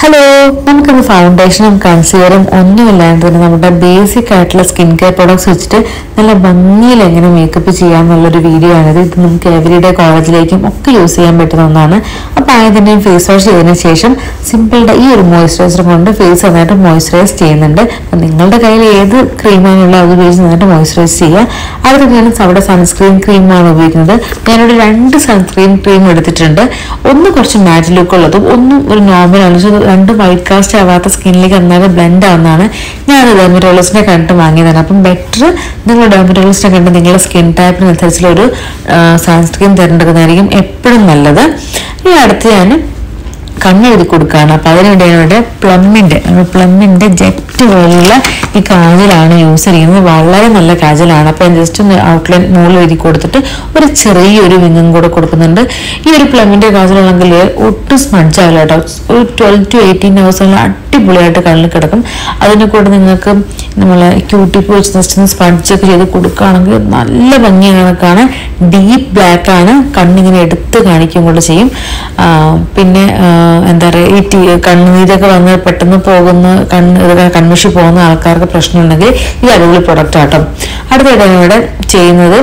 hello നമുക്കിന്ന് ഫൗണ്ടേഷനും കൺസീലറും ഒന്നുമില്ലാണ്ട് തന്നെ നമ്മുടെ ബേസിക് ആയിട്ടുള്ള സ്കിൻ കെയർ പ്രോഡക്ട്സ് വെച്ചിട്ട് നല്ല ഭംഗിയിൽ എങ്ങനെ മേക്കപ്പ് ചെയ്യാമെന്നുള്ളൊരു വീഡിയോ ആണിത് ഇത് നമുക്ക് എവറിഡേ കോളേജിലേക്കും ഒക്കെ യൂസ് ചെയ്യാൻ പറ്റുന്ന ഒന്നാണ് അപ്പോൾ ആയതിൻ്റെയും ഫേസ് വാഷ് ചെയ്തതിന് ശേഷം സിമ്പിളുടെ ഈ ഒരു മോയ്സ്ചറൈസർ കൊണ്ട് ഫേസ് നന്നായിട്ട് മോയ്സ്ചറൈസ് ചെയ്യുന്നുണ്ട് അപ്പം നിങ്ങളുടെ കയ്യിൽ ഏത് ക്രീമാണുള്ളത് അത് ഉപയോഗിച്ച് നന്നായിട്ട് മോയ്സ്ചറൈസ് ചെയ്യുക അതിൽ ഞാൻ അവിടെ സൺസ്ക്രീൻ ക്രീമാണ് ഉപയോഗിക്കുന്നത് ഞാനിവിടെ രണ്ട് സൺസ്ക്രീൻ ക്രീം എടുത്തിട്ടുണ്ട് ഒന്ന് കുറച്ച് മാറ്റ് ലുക്ക് ഉള്ളതും ഒന്നും ഒരു നോർമൽ ആണ് പക്ഷെ രണ്ടും വൈറ്റ് കാസ്റ്റ് ആവാത്ത സ്കിന്നിലേക്ക് നന്നായിട്ട് ബ്ലെൻഡ് ആവുന്നതാണ് ഞാൻ ഡെർമറ്റോളജിസ്റ്റിനെ കണ്ടിട്ട് വാങ്ങിയതാണ് അപ്പം ബെറ്റർ നിങ്ങൾ ഡെർമറ്റോളജിസ്റ്റിനെ കണ്ട് നിങ്ങളുടെ സ്കിൻ ടൈപ്പിനനുസരിച്ചുള്ള ഒരു സൺസ്ക്രീൻ തിരഞ്ഞെടുക്കുന്നതായിരിക്കും എപ്പോഴും നല്ലത് ഇനി അടുത്ത് ഞാൻ കണ്ണെഴുതി കൊടുക്കുകയാണ് അപ്പം അതിനുവേണ്ടി ഞാനിവിടെ പ്ലമ്മിൻ്റെ പ്ലമ്മിൻ്റെ ജെറ്റ് പോലുള്ള ഈ കാജലാണ് യൂസ് ചെയ്യുന്നത് വളരെ നല്ല കാജലാണ് അപ്പം ഞാൻ ജസ്റ്റ് ഒന്ന് ഔട്ട്ലൈൻ മുകളിൽ എഴുതി കൊടുത്തിട്ട് ഒരു ചെറിയൊരു വിങ്ങും കൂടെ കൊടുക്കുന്നുണ്ട് ഈ ഒരു പ്ലമ്മിൻ്റെ കാജലാണെങ്കിൽ ഒട്ടും സ്മഡ്ജ് ആവില്ല കേട്ടോ ഒരു ട്വൽവ് ടു എയ്റ്റീൻ ഹവേഴ്സിൽ അടിപൊളിയായിട്ട് കണ്ണിൽ കിടക്കും അതിനെ കൂടെ നിങ്ങൾക്ക് നമ്മൾ ക്യൂട്ടിപ്പ് വെച്ച് ജസ്റ്റ് ഒന്ന് സ്പഡ്ജ് ഒക്കെ ചെയ്ത് കൊടുക്കുകയാണെങ്കിൽ നല്ല ഭംഗിയാണ് കാണാൻ ഡീപ്പ് ബ്ലാക്ക് ആണ് കണ്ണിങ്ങനെ എടുത്ത് കാണിക്കുകയും കൂടെ ചെയ്യും ആ, പിന്നെ ആ, എന്താ പറയുക ഈ ടീ കണ്ണുനീരൊക്കെ വന്ന് പെട്ടെന്ന് പോകുന്ന കണ്ണ് ഇതൊക്കെ കൺമിഷി പോകുന്ന ആൾക്കാർക്ക് പ്രശ്നമുണ്ടെങ്കിൽ ഇത് അടിപൊളി പ്രൊഡക്റ്റ് ആട്ടോ അടുത്തായിട്ട് ഞാൻ ഇവിടെ ചെയ്യുന്നത്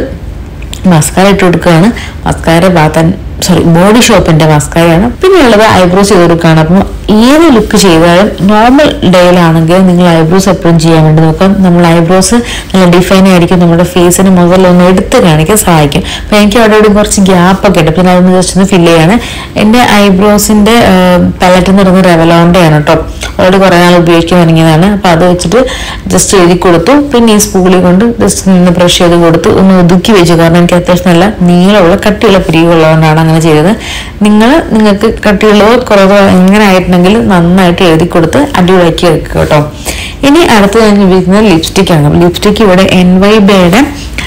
മസ്കാര ഇട്ട് കൊടുക്കുകയാണ് മസ്കാര ബാത്തൻ സോറി ബോഡി ഷോപ്പിന്റെ മസ്കാരയാണ് പിന്നെയുള്ളത് ഐബ്രോസ് ചെയ്ത് കൊടുക്കുകയാണ് അപ്പം ഏത് ലുക്ക് ചെയ്താലും നോർമൽ ഡേയിലാണെങ്കിൽ നിങ്ങൾ ഐബ്രോസ് എപ്പോഴും ചെയ്യാൻ വേണ്ടി നോക്കാം നമ്മൾ ഐബ്രോസ് നല്ല ഡിഫൈൻ ആയിരിക്കും നമ്മുടെ ഫേസിന് മുകളിലൊന്ന് എടുത്ത് കാണിക്കാൻ സഹായിക്കും അപ്പം എനിക്ക് അവിടെ ഇവിടെ കുറച്ച് ഗ്യാപ്പ് ഒക്കെ ഉണ്ട് പിന്നെ അതൊന്ന് ജസ്റ്റ് ഒന്ന് ഫില്ല് ചെയ്യാണ് എൻ്റെ ഐബ്രോസിന്റെ പലറ്റിൽ നിന്ന് പറയുന്നത് റെവലോൻ്റെ ആണ് കേട്ടോ ഓൾറെഡി കുറേ നാൾ ഉപയോഗിക്കാൻ തുടങ്ങിയതാണ് അപ്പോൾ അത് വെച്ചിട്ട് ജസ്റ്റ് എഴുതി കൊടുത്തു പിന്നെ ഈ സ്പൂളിൽ കൊണ്ട് ജസ്റ്റ് നിന്ന് ബ്രഷ് ചെയ്ത് കൊടുത്തു ഒന്ന് ഒതുക്കി വെച്ചു കാരണം എനിക്ക് അത്യാവശ്യം നല്ല നീളമുള്ള കട്ടിയുള്ള പിരിവുള്ളതുകൊണ്ടാണ് അങ്ങനെ ചെയ്തത് നിങ്ങൾ നിങ്ങൾക്ക് കട്ടിയുള്ളതോ കുറവോ എങ്ങനെ ആയിട്ടുണ്ടെങ്കിലും നന്നായിട്ട് എഴുതി കൊടുത്ത് അടിപൊളിയാക്കി വെക്കുക കേട്ടോ ഇനി അടുത്ത് ഞാൻ ഉപയോഗിക്കുന്നത് ലിപ്സ്റ്റിക് ആണ് ലിപ്സ്റ്റിക് ഇവിടെ എൻ വൈ ബയുടെ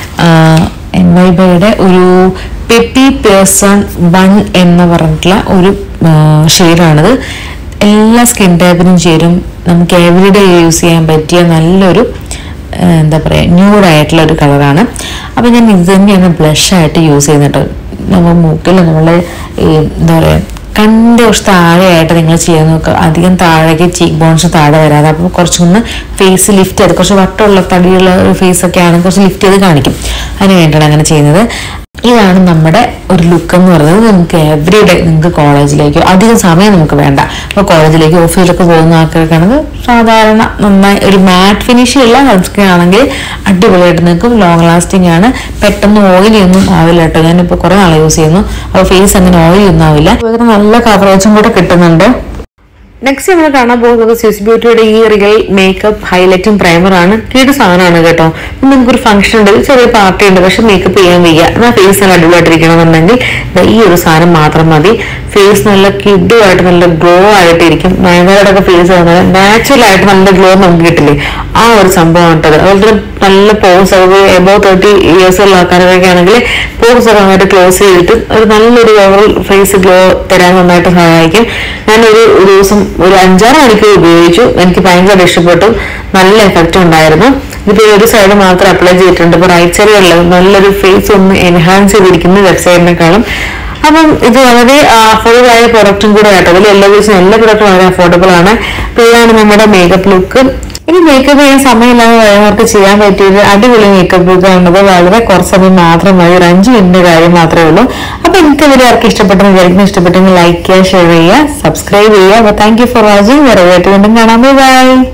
എൻ വൈ ബയുടെ ഒരു പെപ്പി പേഴ്സൺ വൺ എന്ന് പറഞ്ഞിട്ടുള്ള ഒരു ഷെയ്ഡാണിത് എല്ലാ സ്കിൻ ടൈപ്പിനും ചേരും നമുക്ക് എവറിഡേ യൂസ് ചെയ്യാൻ പറ്റിയ നല്ലൊരു ആ, എന്താ പറയുക ന്യൂഡായിട്ടുള്ള ഒരു കളറാണ് അപ്പം ഞാൻ ഇത് തന്നെയാണ് ബ്ലഷ് ആയിട്ട് യൂസ് ചെയ്യുന്നത് കേട്ടോ നമ്മൾ മൂക്കിൽ നമ്മളെ ഈ എന്താ പറയുക കണ്ട് കുറച്ച് താഴെയായിട്ട് നിങ്ങൾ ചെയ്യാൻ നോക്കുക അധികം താഴേക്ക് ചീക്ക് ബോൺസ് താഴെ വരാതെ അപ്പോൾ കുറച്ചൊന്ന് ഫേസ് ലിഫ്റ്റ് ചെയ്ത് കുറച്ച് വട്ടമുള്ള തടിയുള്ള ഒരു ഫേസ് ഒക്കെ ആണെങ്കിൽ കുറച്ച് ലിഫ്റ്റ് ചെയ്ത് കാണിക്കും അതിന് വേണ്ടിയാണ് അങ്ങനെ ചെയ്യുന്നത് ഇതാണ് നമ്മുടെ ഒരു ലുക്ക് എന്ന് പറയുന്നത് നിങ്ങൾക്ക് എവറി ഡേ നിങ്ങൾക്ക് കോളേജിലേക്കോ അധികം സമയം നമുക്ക് വേണ്ട അപ്പോൾ കോളേജിലേക്ക് ഓഫീസിലൊക്കെ പോകുന്ന ആൾക്കാർക്കാണെങ്കിൽ സാധാരണ നന്നായി ഒരു മാറ്റ് ഫിനിഷ് ഉള്ള സൺസ്ക്രീൻ ആണെങ്കിൽ അടിപൊളിയായിട്ട് നിൽക്കും ലോങ് ലാസ്റ്റിംഗ് ആണ് പെട്ടെന്ന് ഓയിലി ഒന്നും ആവില്ല കേട്ടോ ഞാനിപ്പോൾ കുറേ നാളെ യൂസ് ചെയ്യുന്നു അപ്പോൾ ഫേസ് അങ്ങനെ ഓയിലി ഒന്നും ആവില്ല അതുപോലെ നല്ല കവറേജും കൂടെ കിട്ടുന്നുണ്ട് നെക്സ്റ്റ് നമ്മൾ കാണാൻ പോകുന്നത് സ്വിസ് ബ്യൂട്ടിയുടെ ഈ റിയൽ മേക്കപ്പ് ഹൈലൈറ്റും പ്രൈമർ ആണ് കീട് സാധനമാണ് കേട്ടോ ഇപ്പം നിങ്ങൾക്ക് ഒരു ഫംഗ്ഷൻ ഉണ്ട് ഒരു ചെറിയ പാർട്ടി ഉണ്ട് പക്ഷെ മേക്കപ്പ് ചെയ്യാൻ വയ്യ എന്നാൽ ഫേസ് നല്ല അടിപൊളിയായിട്ടിരിക്കണമെന്നുണ്ടെങ്കിൽ ദാ ഈ ഒരു സാധനം മാത്രം മതി ഫേസ് നല്ല കിഡുമായിട്ട് നല്ല ഗ്ലോ ആയിട്ടിരിക്കും നയനോടൊക്കെ ഫേസ് നാച്ചുറൽ ആയിട്ട് നല്ല ഗ്ലോ നമുക്ക് കിട്ടില്ലേ ആ ഒരു സംഭവം കേട്ടത് അതുപോലെ നല്ല പോസ് അത് എബോ തേർട്ടി ഇയേഴ്സ് ഉള്ള ആൾക്കാരൊക്കെ ആണെങ്കിൽ പോസ് ഒക്കെ നന്നായിട്ട് ക്ലോസ് ചെയ്തിട്ട് ഒരു നല്ലൊരു ഓവറോൾ ഫേസ് ഗ്ലോ തരാൻ നന്നായിട്ട് സഹായിക്കും ഞാനൊരു ഒരു ദിവസം ഒരു അഞ്ചാറ് മണിക്കൂർ ഉപയോഗിച്ചു എനിക്ക് ഭയങ്കര ഇഷ്ടപ്പെട്ടു നല്ല എഫക്റ്റ് ഉണ്ടായിരുന്നു ഇതിപ്പോ ഒരു സൈഡ് മാത്രം അപ്ലൈ ചെയ്തിട്ടുണ്ട് ഇപ്പൊ റൈറ്റ് സൈഡ് ഉള്ളത് നല്ലൊരു ഫേസ് ഒന്ന് എൻഹാൻസ് ചെയ്തിരിക്കുന്നു ലെഫ്റ്റ് സൈഡിനേക്കാളും അപ്പം ഇത് വളരെ അഫോർഡബിൾ ആയ പ്രൊഡക്റ്റും കൂടെ ആട്ടോ അതിൽ എല്ലാ ദിവസവും എല്ലാ പ്രൊഡക്റ്റും വളരെ അഫോർഡബിൾ ആണ് അപ്പോൾ ഇതാണ് നമ്മുടെ മേക്കപ്പ് ലുക്ക് ഇനി മേക്കപ്പ് ചെയ്യാൻ സമയമില്ലാതെ വരുന്നവർക്ക് ചെയ്യാൻ പറ്റിയത് അടിപൊളി മേക്കപ്പ് ലുക്ക് ആണത് വളരെ കുറച്ച് സമയം മാത്രം മതി ഒരു അഞ്ച് മിനിറ്റ് കാര്യം മാത്രമേ ഉള്ളൂ അപ്പൊ എനിക്ക് ഇവരെ ആർക്കും ഇഷ്ടപ്പെട്ടെന്ന് വിചാരിക്കുന്നു ഇഷ്ടപ്പെട്ടെങ്കിൽ ലൈക്ക് ചെയ്യുക ഷെയർ ചെയ്യുക സബ്സ്ക്രൈബ് ചെയ്യുക അപ്പൊ താങ്ക് യു ഫോർ വാച്ചിങ് വേറെ വീണ്ടും കാണാം ബൈ